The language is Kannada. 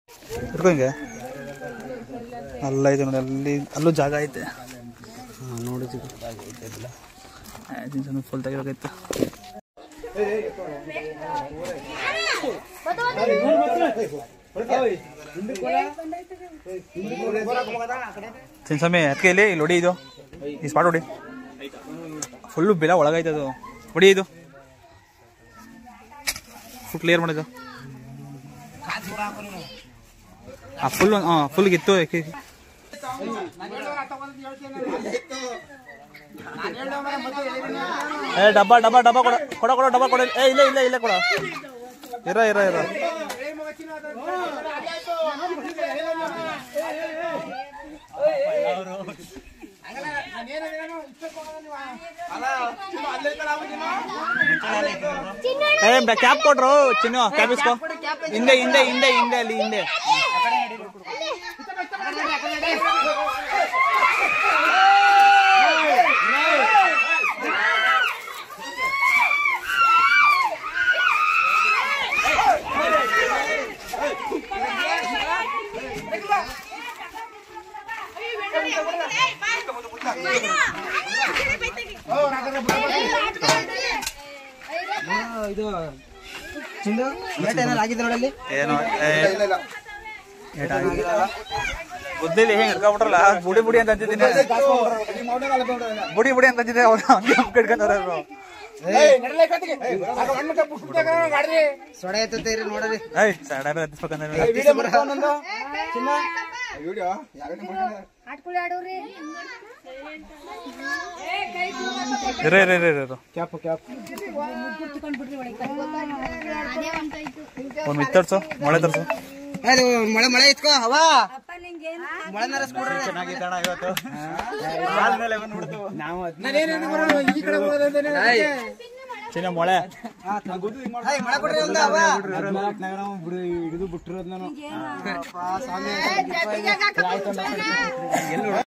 ಹಿಡ್ಕೊ ಹಿಂಗೆ ಅಲ್ಲ ಐತೆ ನೋಡಿ ಅಲ್ಲಿ ಅಲ್ಲೂ ಜಾಗ ಐತೆ ನೋಡಿದ್ವಿ ಫುಲ್ ತೆಗಿಬೇಕಾಯ್ತು ಚಿನ್ಸ್ವಾಮಿ ಅದಕ್ಕೆ ಇಲ್ಲಿ ಇಲ್ಲಿ ಹೊಡಿ ಇದು ಈ ಸ್ಪಾಟ್ ಹೊಡಿ ಫುಲ್ಲು ಬೆಲ ಒಳಗೈತೆ ಅದು ಹೊಡಿ ಇದು ಫುಲ್ ಕ್ಲಿಯರ್ ಮಾಡಿದ್ದು ಆ ಫುಲ್ ಹಾಂ ಫುಲ್ ಗಿತ್ತು ಏಕೆ- ಏ ಡಬ್ಬ ಡಬ್ಬ ಡಬ್ಬ ಕೊಡ ಕೊಡ ಕೊಡ ಡಬ್ಬ ಕೊಡ ಏ ಇಲ್ಲ ಇಲ್ಲ ಇಲ್ಲ ಕೊಡ ಇರ ಇರ ಇರ ಏ ಕ್ಯಾಪ್ ಕೊಟ್ರು ಚಿನ್ನು ಕ್ಯಾಪ್ ಇಸ್ಕೋ ಹಿಂದೆ ಹಿಂದೆ ಹಿಂದೆ ಹಿಂದೆ ಅಲ್ಲಿ ಹಿಂದೆ ಇದು ಚಿಂದು ಏಟ್ ಏನಾರು ಆಗಿದೆ ನೋಡಲ್ಲಿ ಏನು ಬುದ್ಧಿಲಿ ಹೆಂಗ್ ಹಿಡ್ಕೊಂಡ್ಬಿಟ್ರಲ್ಲ ಬುಡಿ ಬುಡಿ ಅಂತ ಅಂತಿದ್ದೀನಿ ಬುಡಿ ಬುಡಿ ಅಂತ ಅಂತಿದ್ದೆ ಅವ್ರು ಹಂಗೆ ಹಿಡ್ಕೊಂಡವ್ರೆ ಅವ್ರು ಸೊಡೆ ಎತ್ತೈರಿ ನೋಡ್ರಿ ಏಯ್ ಸಡನ್ ಹತ್ತಿಸ್ಬೇಕಂದ್ರೆ ಚಿನ್ನ ಆಡ್ಕೊಳ್ಳಿ ಆಡೋರಿ ಇರ ಇರ ಇರ ಇರ ಕ್ಯಾಪ್ ಕ್ಯಾಪ್ ಅದೇ ಹೊಂಟೋಯ್ತು ಒಂದು ಮಿತ್ತರ್ಸು ಮೊಳೆ ತರ್ಸು ಅದು ಮಳೆ ಮಳೆ ಇತ್ಕೋ ಹವಾ ಅಪ್ಪ ನಿಂಗೆ ಮಳೆ ನರಸ್ಕೊಡ್ರಿ ನಾವು ಚಿನ್ನ ಮೊಳೆ ಮಳೆ ಕೊಡ್ರಿ ಒಂದು ಹವಾ ಸ್ವಾಮಿ